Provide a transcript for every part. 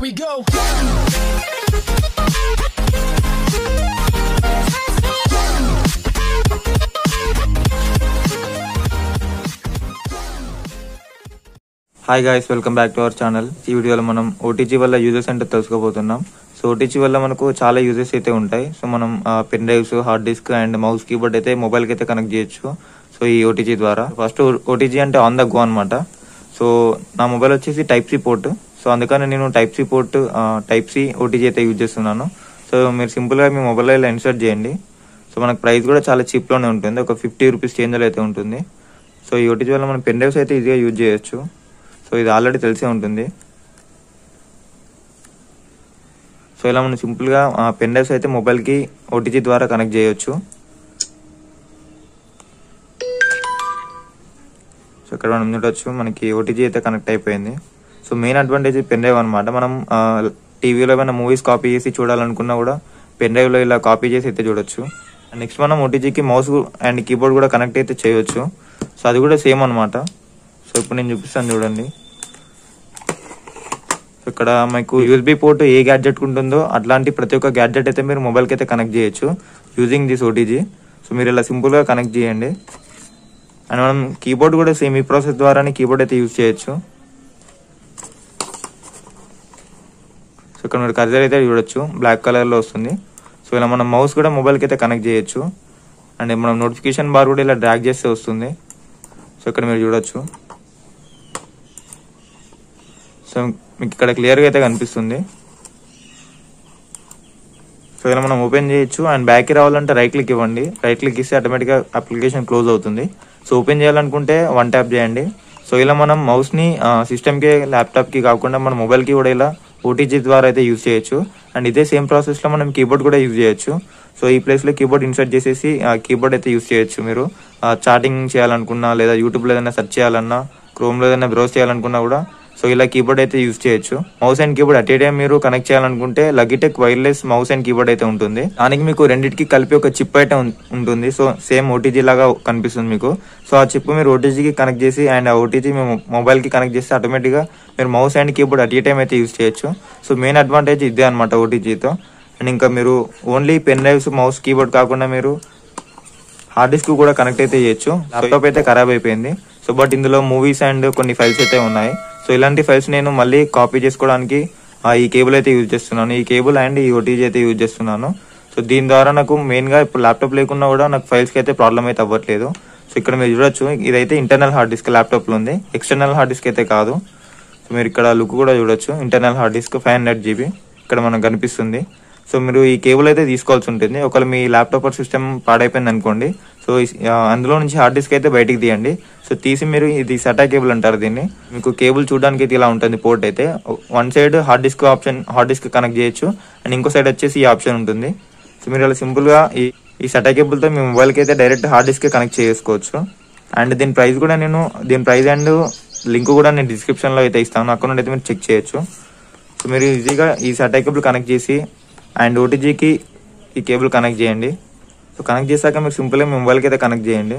we go. Hi guys welcome back to our channel ఈ వీడియోలో మనం ఓటీజీ వల్ల యూజెస్ అంటే తెలుసుకోబోతున్నాం సో ఓటీజీ వల్ల మనకు చాలా యూజెస్ అయితే ఉంటాయి సో మనం pen drives hard disk and mouse keyboard అయితే మొబైల్ కి అయితే కనెక్ట్ చేయొచ్చు సో ఈ ఓటీజీ ద్వారా ఫస్ట్ ఓటీజీ అంటే ఆన్ ద గో అనమాట సో నా మొబైల్ వచ్చేసి టైప్ సి పోర్ట్ సో అందుకని నేను type C port type C OTG అయితే యూజ్ చేస్తున్నాను సో మీరు సింపుల్ గా మీ మొబైల్లో ఇలా ఇన్సర్ట్ చేయండి సో మనకు ప్రైస్ కూడా చాలా చీప్ లోనే ఉంటుంది ఒక ఫిఫ్టీ రూపీస్ చేంజ్ అయితే ఉంటుంది సో ఈ ఓటీజీ వల్ల మనం పెన్ డ్రైవ్స్ అయితే ఈజీగా యూజ్ చేయొచ్చు సో ఇది ఆల్రెడీ తెలిసే ఉంటుంది సో ఇలా మనం సింపుల్గా పెన్ డ్రైవ్స్ అయితే మొబైల్కి ఓటీజీ ద్వారా కనెక్ట్ చేయొచ్చు సో ఇక్కడ మనం చూడొచ్చు మనకి ఓటీజీ అయితే కనెక్ట్ అయిపోయింది so main advantage pen drive అనమాట మనం టీవీలో ఏమైనా మూవీస్ కాపీ చేసి చూడాలనుకున్నా కూడా పెన్ డ్రైవ్లో ఇలా కాపీ చేసి అయితే చూడొచ్చు నెక్స్ట్ మనం ఓటీజీకి మౌస్ అండ్ కీబోర్డ్ కూడా కనెక్ట్ అయితే చేయొచ్చు సో అది కూడా సేమ్ అనమాట సో ఇప్పుడు నేను చూపిస్తాను చూడండి సో ఇక్కడ మీకు యూఎస్బీ పోర్ట్ ఏ గ్యాడ్జెట్ ఉంటుందో అట్లాంటి ప్రతి ఒక్క గ్యాడ్జెట్ అయితే మీరు మొబైల్కి అయితే కనెక్ట్ చేయొచ్చు యూజింగ్ దిస్ ఓటీజీ సో మీరు ఇలా సింపుల్గా కనెక్ట్ చేయండి అండ్ మనం కీబోర్డ్ కూడా సేమ్ ఈ ప్రాసెస్ ద్వారానే కీబోర్డ్ అయితే యూజ్ చేయొచ్చు సో ఇక్కడ మీరు కర్జర్ అయితే చూడొచ్చు బ్లాక్ కలర్లో వస్తుంది సో ఇలా మనం మౌస్ కూడా మొబైల్కి అయితే కనెక్ట్ చేయొచ్చు అండ్ మనం నోటిఫికేషన్ బార్ కూడా ఇలా డ్రాగ్ చేస్తే వస్తుంది సో ఇక్కడ మీరు చూడొచ్చు సో మీకు ఇక్కడ క్లియర్గా అయితే కనిపిస్తుంది సో ఇలా మనం ఓపెన్ చేయొచ్చు అండ్ బ్యాక్కి రావాలంటే రైట్ క్లిక్ ఇవ్వండి రైట్ క్లిక్ ఇస్తే ఆటోమేటిక్గా అప్లికేషన్ క్లోజ్ అవుతుంది సో ఓపెన్ చేయాలనుకుంటే వన్ ట్యాప్ చేయండి సో ఇలా మనం మౌస్ని సిస్టమ్కి ల్యాప్టాప్కి కాకుండా మన మొబైల్కి కూడా ఇలా ఓటీజీ ద్వారా అయితే యూజ్ చేయొచ్చు అండ్ ఇదే సేమ్ ప్రాసెస్లో మనం కీబోర్డ్ కూడా యూజ్ చేయొచ్చు సో ఈ ప్లేస్లో కీబోర్డ్ ఇన్సర్ట్ చేసేసి కీబోర్డ్ అయితే యూజ్ చేయొచ్చు మీరు చాటింగ్ చేయాలనుకున్నా లేదా యూట్యూబ్లో ఏదైనా సెర్చ్ చేయాలన్నా క్రోమ్లో ఏదైనా బ్రౌజ్ చేయాలనుకున్నా కూడా సో ఇలా కీబోర్డ్ అయితే యూజ్ చేయొచ్చు mouse and keyboard at a time మీరు కనెక్ట్ చేయాలనుకుంటే Logitech wireless mouse and keyboard అయితే ఉంటుంది దానికి మీకు రెండింటికి కలిపి ఒక చిప్ అయితే ఉం- ఉంటుంది సో సేమ్ ఓటీజీ లాగా కనిపిస్తుంది మీకు సో ఆ చిప్ మీరు ఓటీజీకి కనెక్ట్ చేసి అండ్ ఆ ఓటీజీ మేము మొబైల్ కి కనెక్ట్ చేస్తే ఆటోమేటిక్ గా మీరు mouse and keyboard at a time అయితే యూజ్ చేయొచ్చు సో మెయిన్ అడ్వాంటేజ్ ఇదే అనమాట ఓటీజీతో అండ్ ఇంకా మీరు only pen drives mouse keyboard కాకుండా మీరు హార్డ్ డిస్క్ కూడా కనెక్ట్ అయితే చేయొచ్చు ల్యాప్టాప్ అయితే ఖరాబ్ అయిపోయింది సో బట్ ఇందులో మూవీస్ అండ్ కొన్ని ఫైల్స్ అయితే ఉన్నాయి సో ఇలాంటి ఫైల్స్ నేను మళ్ళీ కాపీ చేసుకోవడానికి ఆ, ఈ కేబుల్ అయితే యూజ్ చేస్తున్నాను ఈ కేబుల్ అండ్ ఈ ఓటీజీ అయితే యూజ్ చేస్తున్నాను సో దీని ద్వారా నాకు మెయిన్ గా ఇప్పుడు ల్యాప్టాప్ లేకున్నా కూడా నాకు ఫైల్స్ కి అయితే ప్రాబ్లం అయితే అవ్వట్లేదు సో ఇక్కడ మీరు చూడొచ్చు ఇదైతే ఇంటర్నల్ హార్డ్ డిస్క్ ల్యాప్టాప్ లో ఉంది ఎక్స్టర్నల్ హార్డ్ డిస్క్ అయితే కాదు సో మీరు ఇక్కడ లుక్ కూడా చూడొచ్చు internal hard disk five hundred GB ఇక్కడ మనకు కనిపిస్తుంది సో మీరు ఈ కేబుల్ అయితే తీసుకోవాల్సి ఉంటుంది ఒకవేళ మీ ల్యాప్టాప్ సిస్టమ్ పాడైపోయింది అనుకోండి సో ఈ- ఆ, అందులో నుంచి హార్డ్ డిస్క్ అయితే బయటికి తీయండి సో తీసి మీరు ఇది సటా కేబుల్ అంటారు దీన్ని మీకు కేబుల్ చూడడానికి అయితే ఇలా ఉంటుంది పోర్ట్ అయితే one side hard disk option hard disk connect చేయొచ్చు అండ్ ఇంకో సైడ్ వచ్చేసి ఈ ఆప్షన్ ఉంటుంది సో మీరు ఇలా సింపుల్ గా ఈ ఈ సటా కేబుల్ తో మీ మొబైల్ కి అయితే డైరెక్ట్ హార్డ్ డిస్క్ కనెక్ట్ చేసుకోవచ్చు అండ్ దీని ప్రైస్ కూడా నేను దీని ప్రైస్ అండ్ లింక్ కూడా నేను డిస్క్రిప్షన్ లో అయితే ఇస్తాను అక్కడ నుండి అయితే మీరు చెక్ చేయొచ్చు సో మీరు ఈజీగా ఈ సటా కేబుల్ కనెక్ట్ చేసి అండ్ ఓటీజీకి ఈ కేబుల్ కనెక్ట్ చేయండి సో కనెక్ట్ చేశాక మీరు సింపుల్గా మీ మొబైల్కి అయితే కనెక్ట్ చేయండి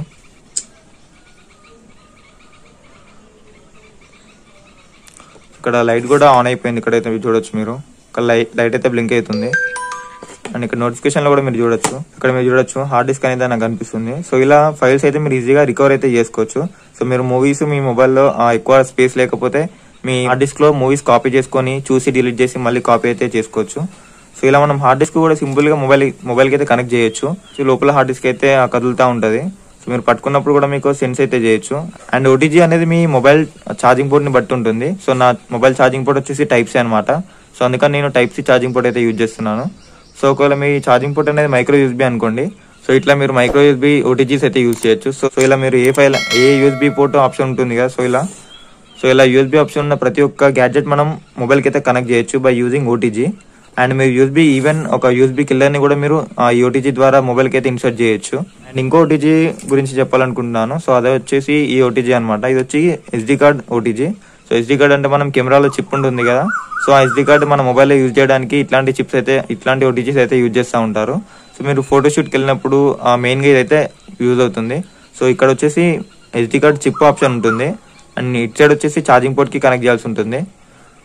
ఇక్కడ లైట్ కూడా ఆన్ అయిపోయింది ఇక్కడైతే మీరు చూడొచ్చు మీరు ఇక్కడ లైట్ లైట్ అయితే బ్లింక్ అవుతుంది అండ్ ఇక్కడ నోటిఫికేషన్ లో కూడా మీరు చూడొచ్చు ఇక్కడ మీరు చూడొచ్చు హార్డ్ డిస్క్ అనేది నాకు కనిపిస్తుంది సో ఇలా ఫైల్స్ అయితే మీరు ఈజీగా రికవర్ అయితే చేసుకోవచ్చు సో మీరు మూవీస్ మీ మొబైల్లో ఎక్కువ స్పేస్ లేకపోతే మీ హార్డ్ డిస్క్ లో మూవీస్ కాపీ చేసుకొని చూసి డిలీట్ చేసి మళ్ళీ కాపీ అయితే చేసుకోవచ్చు సో ఇలా మనం హార్డ్ డిస్క్ కూడా సింపుల్ గా మొబైల్ మొబైల్ కి అయితే కనెక్ట్ చేయొచ్చు సో లోపల హార్డ్ డిస్క్ అయితే ఆ కదులుతా ఉంటది సో మీరు పట్టుకున్నప్పుడు కూడా మీకు సెన్స్ అయితే చేయొచ్చు అండ్ ఓటీజీ అనేది మీ మొబైల్ ఛార్జింగ్ పోర్ట్ ని బట్టి ఉంటుంది సో నా మొబైల్ ఛార్జింగ్ పోర్ట్ వచ్చేసి టైప్ సి అనమాట సో అందుకని నేను టైప్ సి ఛార్జింగ్ పోర్ట్ అయితే యూజ్ చేస్తున్నాను సో ఒకవేళ మీ ఛార్జింగ్ పోర్ట్ అనేది మైక్రో యూఎస్బీ అనుకోండి సో ఇట్లా మీరు మైక్రో యూఎస్బీ ఓటీజీస్ అయితే యూజ్ చేయొచ్చు సో సో ఇలా మీరు ఏ ఫైల్ ఏ యూఎస్బీ పోర్ట్ ఆప్షన్ ఉంటుంది కదా సో ఇలా సో ఇలా యూఎస్బీ ఆప్షన్ ఉన్న ప్రతి ఒక్క గ్యాడ్జెట్ మనం మొబైల్ కి అయితే కనెక్ట్ చేయొచ్చు బై యూజింగ్ ఓటీజీ అండ్ మీరు యూఎస్బీ ఈవెన్ ఒక యూఎస్బీ కిల్లర్ ని కూడా మీరు ఆ ఓటీజీ ద్వారా మొబైల్ కి అయితే ఇన్సర్ట్ చేయొచ్చు అండ్ ఇంకో ఓటీజీ గురించి చెప్పాలనుకుంటున్నాను సో అదే వచ్చేసి ఈ ఓటీజీ అన్నమాట ఇది వచ్చి SD card OTG so SD card అంటే మనం కెమెరాలో చిప్ ఉంటుంది కదా సో ఆ ఎస్డి కార్డ్ మన మొబైల్లో యూజ్ చేయడానికి ఇట్లాంటి చిప్స్ అయితే ఇట్లాంటి ఓటీజీస్ అయితే యూజ్ చేస్తూ ఉంటారు సో మీరు ఫోటోషూట్కి వెళ్ళినప్పుడు మెయిన్గా ఇదైతే యూజ్ అవుతుంది సో ఇక్కడ వచ్చేసి ఎస్డి కార్డ్ చిప్ ఆప్షన్ ఉంటుంది అండ్ ఇటు సైడ్ వచ్చేసి ఛార్జింగ్ పోర్ట్కి కనెక్ట్ చేయాల్సి ఉంటుంది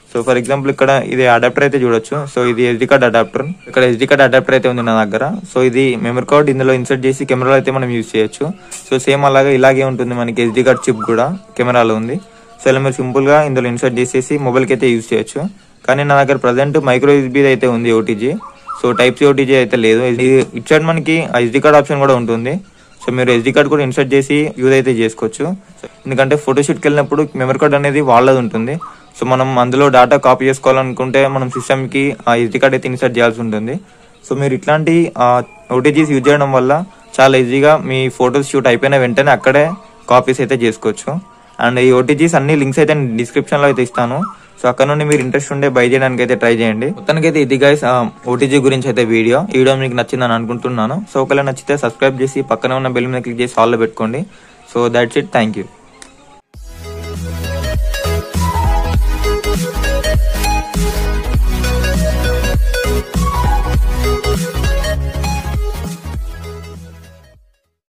సో ఫర్ ఎగ్జాంపుల్ ఇక్కడ ఇది అడాప్టర్ అయితే చూడొచ్చు సో ఇది ఎస్డి కార్డ్ అడాప్టర్ ఇక్కడ ఎస్డి కార్డ్ అడాప్టర్ అయితే ఉంది నా దగ్గర సో ఇది మెమరీ కార్డ్ ఇందులో ఇన్సర్ట్ చేసి కెమెరాలో అయితే మనం యూజ్ చేయొచ్చు సో సేమ్ అలాగే ఇలాగే ఉంటుంది మనకి ఎస్డి కార్డ్ చిప్ కూడా కెమెరాలో ఉంది సో ఇలా మీరు సింపుల్ గా ఇందులో ఇన్సర్ట్ చేసేసి మొబైల్ కి అయితే యూజ్ చేయొచ్చు కానీ నా దగ్గర ప్రజెంట్ మైక్రో ఎస్బీ అయితే ఉంది OTG so type C OTG అయితే లేదు ఇది ఇట్ సైడ్ మనకి ఎస్డి కార్డ్ ఆప్షన్ కూడా ఉంటుంది సో మీరు ఎస్డి కార్డ్ కూడా ఇన్సర్ట్ చేసి యూజ్ అయితే చేసుకోవచ్చు ఎందుకంటే ఫోటోషూట్కి వెళ్ళినప్పుడు మెమరీ కార్డ్ అనేది వాళ్ళది ఉంటుంది సో మనం అందులో డేటా కాపీ చేసుకోవాలనుకుంటే మనం సిస్టమ్కి ఆ ఎస్డి కార్డ్ అయితే ఇన్సర్ట్ చేయాల్సి ఉంటుంది సో మీరు ఇట్లాంటి ఓటీజీస్ యూజ్ చేయడం వల్ల చాలా ఈజీగా మీ ఫోటోస్ షూట్ అయిపోయిన వెంటనే అక్కడే కాపీస్ అయితే చేసుకోవచ్చు అండ్ ఈ ఓటీజీస్ అన్ని లింక్స్ అయితే డిస్క్రిప్షన్లో అయితే ఇస్తాను సో అక్కడ నుండి మీరు ఇంట్రెస్ట్ ఉండే బై చేయడానికి అయితే ట్రై చేయండి మొత్తానికైతే ఇది గైస్ ఓటీజీ గురించి అయితే వీడియో ఈ వీడియో మీకు నచ్చిందని అనుకుంటున్నాను సో ఒకవేళ నచ్చితే సబ్స్క్రైబ్ చేసి పక్కనే ఉన్న బెల్ మీద క్లిక్ చేసి ఆల్లో పెట్టుకోండి so that's it thank you